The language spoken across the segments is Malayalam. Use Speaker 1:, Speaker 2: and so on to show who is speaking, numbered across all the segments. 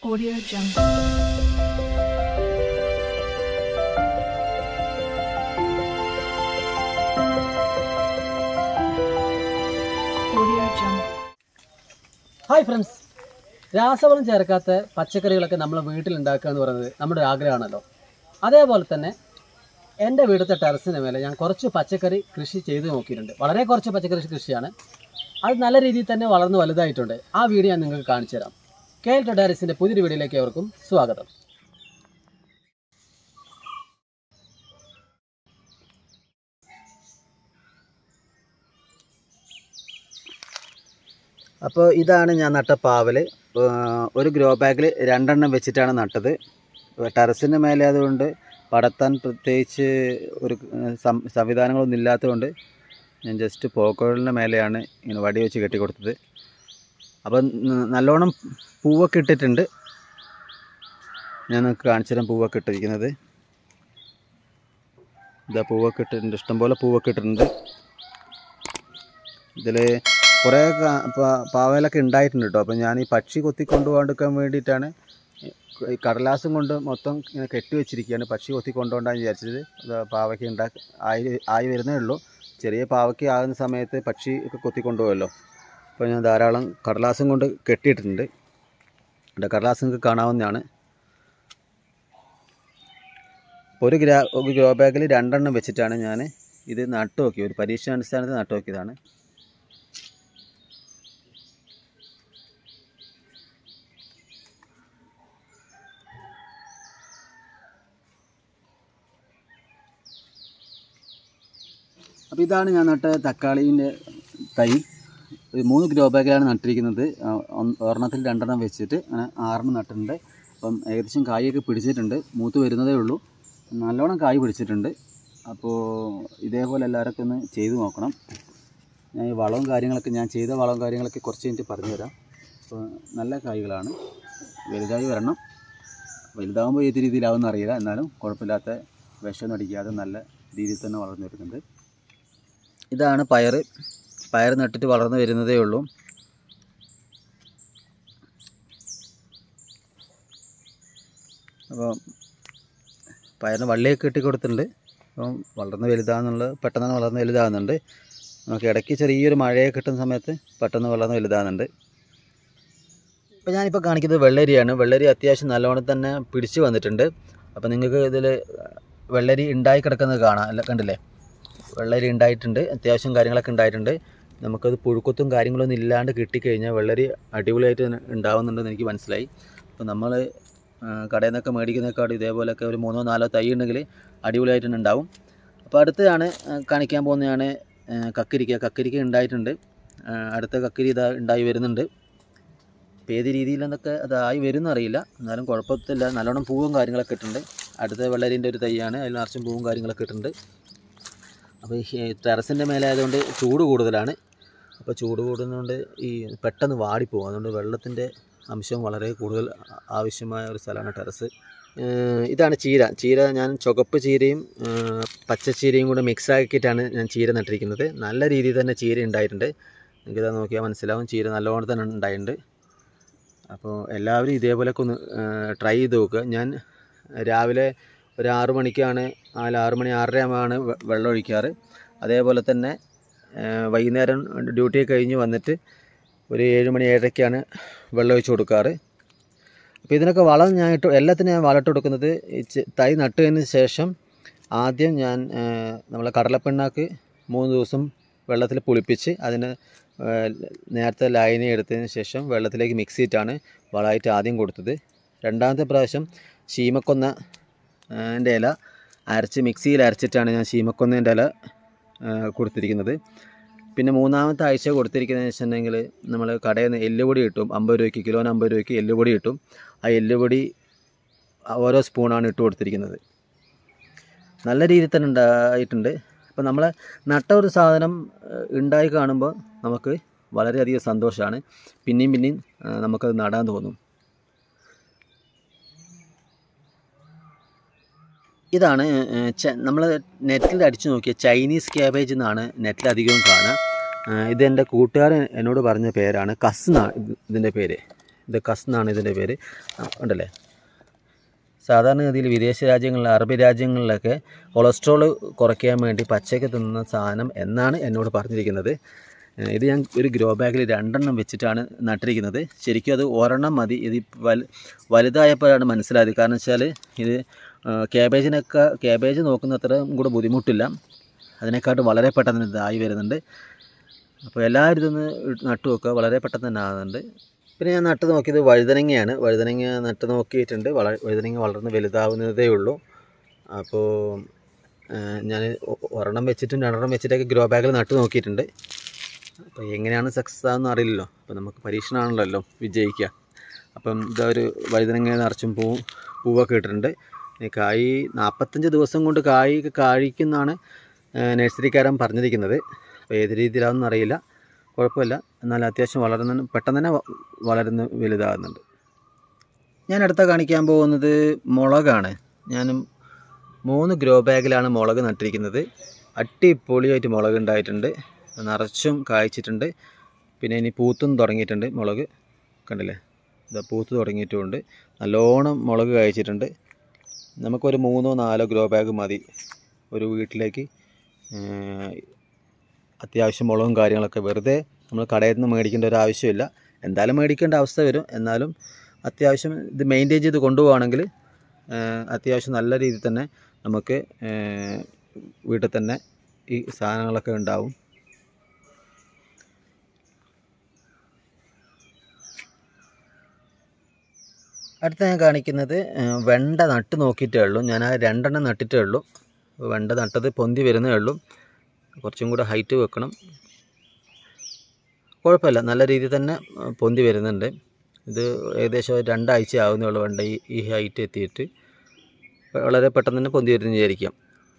Speaker 1: Audio Jungle. Audio Jungle.
Speaker 2: Hi friends രാസവളം ചേർക്കാത്ത പച്ചക്കറികളൊക്കെ നമ്മൾ വീട്ടിൽ ഉണ്ടാക്കുക എന്ന് പറയുന്നത് നമ്മുടെ ഒരു ആഗ്രഹമാണല്ലോ അതേപോലെ തന്നെ എൻ്റെ വീട്ടിലത്തെ ടെറസിന് മേലെ ഞാൻ കുറച്ച് പച്ചക്കറി കൃഷി ചെയ്ത് നോക്കിയിട്ടുണ്ട് വളരെ കുറച്ച് പച്ചക്കറി കൃഷിയാണ് അത് നല്ല രീതിയിൽ തന്നെ വളർന്ന് വലുതായിട്ടുണ്ട് ആ വീഡിയോ ഞാൻ നിങ്ങൾക്ക് കാണിച്ചു തരാം കെ എൽ ടെറസിൻ്റെ പുതിയൊരു വീഡിയോയിലേക്ക് അവർക്കും സ്വാഗതം അപ്പോൾ ഇതാണ് ഞാൻ നട്ട പാവൽ ഒരു ഗ്രോ ബാഗിൽ രണ്ടെണ്ണം വെച്ചിട്ടാണ് നട്ടത് ടെറസിൻ്റെ മേലെ അതുകൊണ്ട് പടത്താൻ പ്രത്യേകിച്ച് ഒരു ഏഹ്, സം- സംവിധാനങ്ങളൊന്നും ഇല്ലാത്തതുകൊണ്ട് ഞാൻ ജസ്റ്റ് പോക്കോളിൻ്റെ മേലെയാണ് ഇങ്ങനെ വടി വെച്ച് കെട്ടിക്കൊടുത്തത് അപ്പം ന- നല്ലോണം പൂവൊക്കെ ഇട്ടിട്ടുണ്ട് ഞാൻ നിങ്ങൾക്ക് കാണിച്ചു തരാം പൂവൊക്കെ ഇട്ടിരിക്കുന്നത് ഇതാ പൂവൊക്കെ ഇട്ടിട്ടുണ്ട് ഇഷ്ടംപോലെ പൂവൊക്കെ ഇട്ടിട്ടുണ്ട് ഇതിൽ കുറേ ക- പ- പാവലൊക്കെ ഉണ്ടായിട്ടുണ്ട് കേട്ടോ അപ്പോൾ ഞാൻ ഈ പക്ഷി കൊത്തി കൊണ്ടുപോകാണ്ടിരിക്കാൻ വേണ്ടിയിട്ടാണ് ഈ കടലാസും കൊണ്ട് മൊത്തം ഇങ്ങനെ കെട്ടി വെച്ചിരിക്കുകയാണ് പക്ഷി കൊത്തി കൊണ്ടുപോകാൻ വിചാരിച്ചത് ഇത് പാവയ്ക്ക് ഉണ്ടാക്കി ആയി ആയി വരുന്നേ ഉള്ളൂ ചെറിയ പാവയ്ക്ക് ആകുന്ന സമയത്ത് പക്ഷി ഒക്കെ കൊത്തി കൊണ്ടുപോകുമല്ലോ അപ്പോൾ ഞാൻ ധാരാളം കടലാസും കൊണ്ട് കെട്ടിയിട്ടുണ്ട് ഇവിടെ കടലാസ് നിങ്ങൾക്ക് കാണാവുന്നതാണ് ഒരു ഗ്രാ ഒരു ഗ്രോ ബാഗിൽ രണ്ടെണ്ണം വെച്ചിട്ടാണ് ഞാൻ ഇത് നട്ടു നോക്കിയത് ഒരു പരീക്ഷണാടിസ്ഥാനത്തിൽ നട്ടു നോക്കിയതാണ് അപ്പോൾ ഇതാണ് ഞാൻ നട്ട തക്കാളീൻ്റെ തൈ ഒരു മൂന്ന് ഗ്രോ ബാഗിലാണ് നട്ടിരിക്കുന്നത് ആ, ഒന്ന് ഒരെണ്ണത്തിൽ രണ്ടെണ്ണം വെച്ചിട്ട് അങ്ങനെ ആറെണ്ണം നട്ടിട്ടുണ്ട് അപ്പം ഏകദേശം കായൊക്കെ പിടിച്ചിട്ടുണ്ട് മൂത്ത് വരുന്നതേ ഉള്ളൂ നല്ലോണം കായ് പിടിച്ചിട്ടുണ്ട് അപ്പോൾ ഇതേപോലെ എല്ലാവരൊക്കെ ഒന്ന് ചെയ്തു നോക്കണം ഞാൻ ഈ വളവും കാര്യങ്ങളൊക്കെ ഞാൻ ചെയ്ത വളവും കാര്യങ്ങളൊക്കെ കുറച്ച് കഴിഞ്ഞിട്ട് പറഞ്ഞുതരാം അപ്പോൾ നല്ല കായ്കളാണ് വലുതായി വരണം വലുതാകുമ്പോൾ ഏത് രീതിയിലാവുമെന്ന് അറിയില്ല എന്നാലും കുഴപ്പമില്ലാത്ത വിഷമൊന്നും അടിക്കാതെ നല്ല രീതിയിൽ തന്നെ വളർന്നു വരുന്നുണ്ട് ഇതാണ് പയർ പയർ നട്ടിട്ട് വളർന്നു വരുന്നതേ ഉള്ളൂ അപ്പോൾ പയറിന് വള്ളിയൊക്കെ കെട്ടി കൊടുത്തിട്ടുണ്ട് അപ്പം വളർന്ന് വലുതാകുന്നുള്ള പെട്ടെന്ന് തന്നെ വളർന്ന് വലുതാകുന്നുണ്ട് നമുക്ക് ഇടയ്ക്ക് ചെറിയൊരു മഴയൊക്കെ കിട്ടുന്ന സമയത്ത് പെട്ടെന്ന് വളർന്ന് വലുതാകുന്നുണ്ട് ഇപ്പോൾ ഞാനിപ്പോൾ കാണിക്കുന്നത് വെള്ളരിയാണ് വെള്ളരി അത്യാവശ്യം നല്ലോണം തന്നെ പിടിച്ച് വന്നിട്ടുണ്ട് അപ്പോൾ നിങ്ങൾക്ക് ഇതിൽ വെള്ളരി ഉണ്ടായി കിടക്കുന്നത് കാണാം അല്ല കണ്ടില്ലേ വെള്ളരി ഉണ്ടായിട്ടുണ്ട് അത്യാവശ്യം കാര്യങ്ങളൊക്കെ ഉണ്ടായിട്ടുണ്ട് നമുക്കത് പുഴുക്കത്തും കാര്യങ്ങളൊന്നും ഇല്ലാണ്ട് കിട്ടിക്കഴിഞ്ഞാൽ വെള്ളരി അടിപൊളിയായിട്ട് തന്നെ ഉണ്ടാവുന്നുണ്ടെന്ന് എനിക്ക് മനസ്സിലായി അപ്പോൾ നമ്മൾ കടയിൽ നിന്നൊക്കെ മേടിക്കുന്നേക്കാട് ഇതേപോലെയൊക്കെ ഒരു മൂന്നോ നാലോ തൈ ഉണ്ടെങ്കിൽ അടിപൊളിയായിട്ട് തന്നെ ഉണ്ടാവും അപ്പോൾ അടുത്തതാണ് ആ, കാണിക്കാൻ പോകുന്നതാണ് ആ, കക്കരിക്ക കക്കരിക്ക ഉണ്ടായിട്ടുണ്ട് ആ, അടുത്ത കക്കരി ഇതാ ഉണ്ടായി വരുന്നുണ്ട് ഇപ്പോൾ ഏത് രീതിയിലെന്നൊക്കെ അതായി വരുമെന്ന് അറിയില്ല എന്നാലും കുഴപ്പത്തില്ല നല്ലോണം പൂവും കാര്യങ്ങളൊക്കെ ഇട്ടിട്ടുണ്ട് അടുത്ത വെള്ളരിൻ്റെ ഒരു തൈയാണ് അതിൽ നിറച്ചും പൂവും കാര്യങ്ങളൊക്കെ ഇട്ടിട്ടുണ്ട് അപ്പോൾ ഈ ടെറസിൻ്റെ മേലെ ആയതുകൊണ്ട് ചൂട് കൂടുതലാണ് അപ്പോൾ ചൂട് കൂടുന്നതുകൊണ്ട് ഈ പെട്ടെന്ന് വാടിപ്പോകും അതുകൊണ്ട് വെള്ളത്തിൻ്റെ അംശം വളരെ കൂടുതൽ ആ- ആവശ്യമായ ഒരു സ്ഥലമാണ് ടെറസ് ഏഹ് ഇതാണ് ചീര ചീര ഞാൻ ചുവപ്പ് ചീരയും ഏഹ് പച്ച ചീരയും കൂടെ മിക്സ് ആക്കിയിട്ടാണ് ഞാൻ ചീര നട്ടിരിക്കുന്നത് നല്ല രീതിയിൽ തന്നെ ചീര ഉണ്ടായിട്ടുണ്ട് നിങ്ങൾക്കിത് നോക്കിയാൽ മനസ്സിലാവും ചീര നല്ലോണം തന്നെ ഉണ്ടായിട്ടുണ്ട് അപ്പോൾ എല്ലാവരും ഇതേപോലെയൊക്കെ ഒന്ന് ട്രൈ ചെയ്ത് നോക്കുക ഞാൻ രാവിലെ ഒരു ആറ് മണിക്കാണ് നാല് ആറ് മണി ആറര ആകുമ്പോഴാണ് വെ- വെള്ളം ഒഴിക്കാറ് അതേപോലെ തന്നെ ആ, വൈകുന്നേരം ഡ്യൂട്ടി കഴിഞ്ഞ് വന്നിട്ട് ഒരു ഏഴ് മണി ഏഴരയ്ക്കാണ് വെള്ളം ഒഴിച്ച് കൊടുക്കാറ് അപ്പോൾ ഇതിനൊക്കെ വളം ഞാൻ ഇട്ട് എല്ലാത്തിനും ഞാൻ വളം ഇട്ട് കൊടുക്കുന്നത് ഈ ചെ- തൈ നട്ടതിന് ശേഷം ആദ്യം ഞാൻ ആ, നമ്മളെ കടലപ്പിണ്ണാക്ക് മൂന്ന് ദിവസം വെള്ളത്തിൽ പുളിപ്പിച്ച് അതിന് ആ, നേരത്തെ ലായനി എടുത്തതിന് ശേഷം വെള്ളത്തിലേക്ക് മിക്സ് ചെയ്തിട്ടാണ് വളമായിട്ട് ആദ്യം കൊടുത്തത് രണ്ടാമത്തെ പ്രാവശ്യം ശീമക്കൊന്ന ആ, ൻ്റെ ഇല അരച്ച് മിക്സിയിൽ അരച്ചിട്ടാണ് ഞാൻ ശീമക്കൊന്നേൻ്റെ ഇല ആ, കൊടുത്തിരിക്കുന്നത് പിന്നെ മൂന്നാമത്തെ ആഴ്ച കൊടുത്തിരിക്കുന്നതെന്ന് വെച്ചിട്ടുണ്ടെങ്കിൽ നമ്മൾ കടയിൽ നിന്ന് എല്ലുപൊടി കിട്ടും അമ്പത് രൂപയ്ക്ക് കിലോന് അമ്പത് രൂപയ്ക്ക് എല്ലുപൊടി കിട്ടും ആ എല്ലുപൊടി ഓരോ സ്പൂണാണ് ഇട്ട് കൊടുത്തിരിക്കുന്നത് നല്ല രീതിയിൽ തന്നെ ഉണ്ടായിട്ടുണ്ട് അപ്പോൾ നമ്മൾ നട്ട ഒരു സാധനം ഏഹ്, ഉണ്ടായി കാണുമ്പോൾ നമുക്ക് വളരെയധികം സന്തോഷമാണ് പിന്നെയും പിന്നെയും ഏഹ്, നമുക്കത് നടാൻ തോന്നും ഇതാണ് നമ്മൾ നെറ്റിൽ അടിച്ചു നോക്കിയ ചൈനീസ് ക്യാബേജ് എന്നാണ് നെറ്റിൽ അധികവും കാണുക ഏഹ് ഇത് എൻ്റെ കൂട്ടുകാരൻ എന്നോട് പറഞ്ഞ പേരാണ് കസ് എന്നാണ് ഇത് ഇതിൻ്റെ പേര് ഇത് കസ് എന്നാണ് ഇതിൻ്റെ പേര് ആ, ഉണ്ടല്ലേ സാധാരണഗതിയിൽ വിദേശ രാജ്യങ്ങളിൽ അറബ് രാജ്യങ്ങളിലൊക്കെ കൊളസ്ട്രോൾ കുറയ്ക്കാൻ വേണ്ടി പച്ചയ്ക്ക് തിന്നുന്ന സാധനം എന്നാണ് എന്നോട് പറഞ്ഞിരിക്കുന്നത് ഏഹ് ഇത് ഞാൻ ഒരു ഗ്രോ ബാഗിൽ രണ്ടെണ്ണം വെച്ചിട്ടാണ് നട്ടിരിക്കുന്നത് ശരിക്കും അത് ഒരെണ്ണം മതി ഇത് വൽ വലുതായപ്പോഴാണ് മനസ്സിലായത് കാരണം വെച്ചാൽ ഇത് ഏഹ് ക്യാബേജിനൊക്കെ ക്യാബേജ് നോക്കുന്നത്ര കൂടെ ബുദ്ധിമുട്ടില്ല അതിനെക്കാട്ടും വളരെ പെട്ടെന്ന് ഇതായി വരുന്നുണ്ട് അപ്പോൾ എല്ലാവരും ഇതൊന്ന് നട്ടു നോക്കുക വളരെ പെട്ടെന്ന് തന്നെ ആകുന്നുണ്ട് പിന്നെ ഞാൻ നട്ട് നോക്കിയത് വഴുതനങ്ങയാണ് വഴുതനങ്ങ നട്ട് നോക്കിയിട്ടുണ്ട് വള വഴുതനങ്ങ വളർന്ന് വലുതാവുന്നതേ ഉള്ളൂ അപ്പോൾ ഞാൻ ഒരെണ്ണം വെച്ചിട്ടും രണ്ടെണ്ണം വെച്ചിട്ടൊക്കെ ഗ്രോ ബാഗിൽ നട്ട് നോക്കിയിട്ടുണ്ട് അപ്പോൾ എങ്ങനെയാണ് സക്സസ് ആകുന്ന അറിയില്ലല്ലോ അപ്പോൾ നമുക്ക് പരീക്ഷണമാണല്ലോ വിജയിക്കുക അപ്പം ഇതാ ഒരു വഴുതനങ്ങ നിറച്ചും പൂ പൂവൊക്കെ ഇട്ടിട്ടുണ്ട് ഈ കായ് നാൽപ്പത്തഞ്ച് ദിവസം കൊണ്ട് കായ് കായ്ക്കുന്നാണ് നഴ്സറിക്കാരൻ പറഞ്ഞിരിക്കുന്നത് അപ്പോൾ ഏത് രീതിയിലാണെന്ന് അറിയില്ല കുഴപ്പമില്ല എന്നാൽ അത്യാവശ്യം വളർന്ന് പെട്ടെന്ന് തന്നെ വ- വളർന്ന് വലുതാകുന്നുണ്ട് ഞാൻ അടുത്ത കാണിക്കാൻ പോകുന്നത് മുളകാണ് ഞാൻ മൂന്ന് ഗ്രോ ബാഗിലാണ് മുളക് നട്ടിരിക്കുന്നത് അടിപൊളിയായിട്ട് മുളക് ഉണ്ടായിട്ടുണ്ട് നിറച്ചും കായ്ച്ചിട്ടുണ്ട് പിന്നെ ഇനി പൂത്തും തുടങ്ങിയിട്ടുണ്ട് മുളക് കണ്ടില്ലേ ഇതാ പൂത്ത് തുടങ്ങിയിട്ടുമുണ്ട് നല്ലോണം മുളക് കായ്ച്ചിട്ടുണ്ട് നമുക്കൊരു മൂന്നോ നാലോ ഗ്രോ ബാഗ് മതി ഒരു വീട്ടിലേക്ക് ഏഹ്, അത്യാവശ്യം മുളകും കാര്യങ്ങളൊക്കെ വെറുതെ നമ്മൾ കടയിൽ നിന്ന് മേടിക്കേണ്ട ഒരു ആവശ്യമില്ല എന്തായാലും മേടിക്കേണ്ട അവസ്ഥ വരും എന്നാലും അത്യാവശ്യം ഇത് മെയിൻറ്റെയിൻ ചെയ്ത് കൊണ്ടുപോവുകയാണെങ്കിൽ ഏഹ്, അത്യാവശ്യം നല്ല രീതിയിൽ തന്നെ നമുക്ക് ഏഹ്, വീട്ടിൽ തന്നെ ഈ സാധനങ്ങളൊക്കെ ഉണ്ടാവും അടുത്ത ഞാൻ കാണിക്കുന്നത് ഏഹ്, വെണ്ട നട്ട് നോക്കിയിട്ടേ ഉള്ളൂ ഞാൻ ആ രണ്ടെണ്ണം നട്ടിട്ടേ ഉള്ളൂ വെണ്ട നട്ടത് പൊന്തി വരുന്നേ ഉള്ളൂ കുറച്ചും കൂടെ ഹൈറ്റ് വെക്കണം കുഴപ്പമില്ല നല്ല രീതിയിൽ തന്നെ ഏഹ്, പൊന്തി വരുന്നുണ്ട് ഇത് ഏകദേശം ഒരു രണ്ടാഴ്ച ആവുന്നേ ഉള്ളൂ വെണ്ട ഈ ഈ ഹൈറ്റ് എത്തിയിട്ട് വളരെ പെട്ടെന്ന് തന്നെ പൊന്തി വരുന്നു വിചാരിക്കാം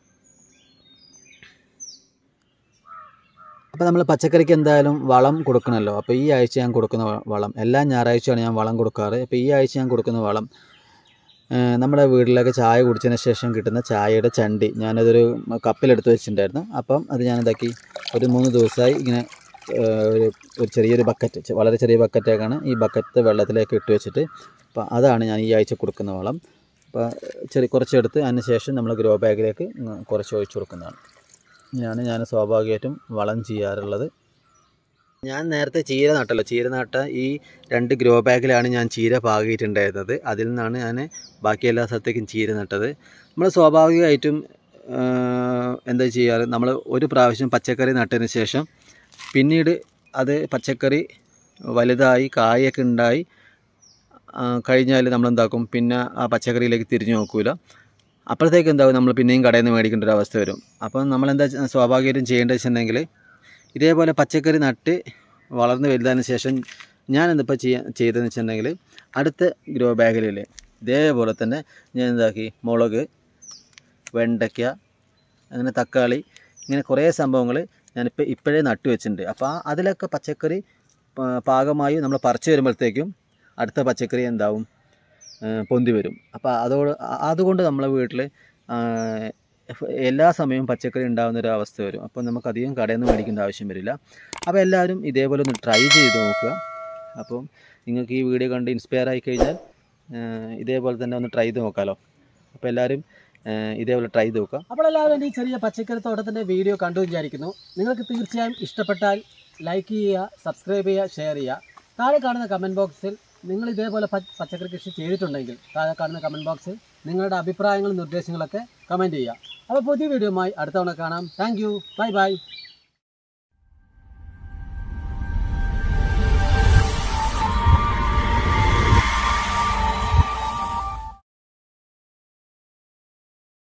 Speaker 2: അപ്പോൾ നമ്മൾ പച്ചക്കറിക്ക് എന്തായാലും വളം കൊടുക്കണമല്ലോ അപ്പോൾ ഈ ആഴ്ച ഞാൻ കൊടുക്കുന്ന വ- വളം എല്ലാ ഞായറാഴ്ചയാണ് ഞാൻ വളം കൊടുക്കാറ് അപ്പോൾ ഈ ആഴ്ച ഞാൻ കൊടുക്കുന്ന വളം ഏഹ് നമ്മുടെ വീട്ടിലൊക്കെ ചായ കുടിച്ചതിന് ശേഷം കിട്ടുന്ന ചായയുടെ ചണ്ടി ഞാനതൊരു കപ്പിലെടുത്ത് വെച്ചിട്ടുണ്ടായിരുന്നു അപ്പം അത് ഞാൻ ഇതാക്കി ഒരു മൂന്ന് ദിവസമായി ഇങ്ങനെ ഏഹ് ഒരു ഒരു ചെറിയൊരു ബക്കറ്റ് ചെ- വളരെ ചെറിയ ബക്കറ്റൊക്കെയാണ് ഈ ബക്കറ്റ് വെള്ളത്തിലേക്ക് ഇട്ട് വെച്ചിട്ട് അപ്പോൾ അതാണ് ഞാൻ ഈ ആഴ്ച കൊടുക്കുന്ന വളം അപ്പോൾ ചെറിയ കുറച്ചെടുത്ത് അതിന് ശേഷം നമ്മൾ ഗ്രോ ബാഗിലേക്ക് ഇങ്ങ് കുറച്ച് ഒഴിച്ചു കൊടുക്കുന്നതാണ് ഞാൻ ഞാൻ സ്വാഭാവികമായിട്ടും വളം ചെയ്യാറുള്ളത് ഞാൻ നേരത്തെ ചീര നട്ടല്ലോ ചീര നട്ട ഈ രണ്ട് ഗ്രോ ബാഗിലാണ് ഞാൻ ചീര പാകിയിട്ടുണ്ടായിരുന്നത് അതിൽ നിന്നാണ് ഞാൻ ബാക്കി എല്ലാ സ്ഥലത്തേക്കും ചീര നട്ടത് നമ്മൾ സ്വാഭാവികമായിട്ടും ആഹ്, എന്താ ചെയ്യാറ് നമ്മൾ ഒരു പ്രാവശ്യം പച്ചക്കറി നട്ടതിന് ശേഷം പിന്നീട് അത് പച്ചക്കറി വലുതായി കായൊക്കെ ഉണ്ടായി കഴിഞ്ഞാൽ നമ്മൾ എന്താക്കും പിന്നെ ആ പച്ചക്കറിയിലേക്ക് തിരിഞ്ഞു നോക്കൂല അപ്പോഴത്തേക്ക് എന്താവും നമ്മൾ പിന്നെയും കടയിൽ നിന്ന് മേടിക്കേണ്ട ഒരു അവസ്ഥ വരും അപ്പം നമ്മൾ എന്താ സ്വാഭാവികമായിട്ടും ചെയ്യേണ്ടത് വെച്ചിട്ടുണ്ടെങ്കിൽ ഇതേപോലെ പച്ചക്കറി നട്ട് വളർന്ന് വലുതായതിനു ശേഷം ഞാൻ എന്തിപ്പോൾ ചെയ്യാൻ ചെയ്തതെന്ന് വെച്ചിട്ടുണ്ടെങ്കിൽ അടുത്ത ഗ്രോ ബാഗിലില്ലേ ഇതേപോലെ തന്നെ ഞാൻ എന്താക്കി മുളക് വെണ്ടയ്ക്ക അങ്ങനെ തക്കാളി ഇങ്ങനെ കുറേ സംഭവങ്ങൾ ഞാനിപ്പോൾ ഇപ്പോഴേ നട്ടു വെച്ചിട്ടുണ്ട് അപ്പോൾ ആ അതിലൊക്കെ പച്ചക്കറി പ- പാകമായി നമ്മൾ പറിച്ചു വരുമ്പോഴത്തേക്കും അടുത്ത പച്ചക്കറി എന്താവും ആ, പൊന്തി വരും അപ്പോൾ അതോട് അ- അതുകൊണ്ട് നമ്മളെ വീട്ടിൽ എല്ലാ സമയവും പച്ചക്കറി ഉണ്ടാകുന്ന ഒരു അവസ്ഥ വരും അപ്പോൾ നമുക്ക് അധികം കടയിൽ നിന്ന് മേടിക്കേണ്ട ആവശ്യം വരില്ല അപ്പോൾ എല്ലാവരും ഇതേപോലെ ഒന്ന് ട്രൈ ചെയ്ത് നോക്കുക അപ്പം നിങ്ങൾക്ക് ഈ വീഡിയോ കണ്ട് ഇൻസ്പയർ ആയി കഴിഞ്ഞാൽ ആ, ഇതേപോലെ തന്നെ ഒന്ന് ട്രൈ ചെയ്ത് നോക്കാമല്ലോ അപ്പോൾ എല്ലാവരും ആ, ഇതേപോലെ ട്രൈ ചെയ്ത് നോക്കുക
Speaker 3: അപ്പോൾ എല്ലാവരും എൻ്റെ ഈ ചെറിയ പച്ചക്കറി തോട്ടത്തിൻ്റെ വീഡിയോ കണ്ടു വിചാരിക്കുന്നു നിങ്ങൾക്ക് തീർച്ചയായും ഇഷ്ടപ്പെട്ടാൽ ലൈക്ക് ചെയ്യുക സബ്സ്ക്രൈബ് ചെയ്യുക ഷെയർ ചെയ്യുക താഴെ കാണുന്ന കമൻറ്റ് ബോക്സിൽ നിങ്ങൾ ഇതേപോലെ പ- പച്ചക്കറി കൃഷി ചെയ്തിട്ടുണ്ടെങ്കിൽ താഴെ കാണുന്ന കമൻറ്റ് ബോക്സിൽ നിങ്ങളുടെ അഭിപ്രായങ്ങളും നിർദ്ദേശങ്ങളൊക്കെ കമൻറ്റ് ചെയ്യുക അപ്പോൾ പുതിയ വീഡിയോയുമായി അടുത്ത തവണ കാണാം താങ്ക് യു ബൈ ബൈ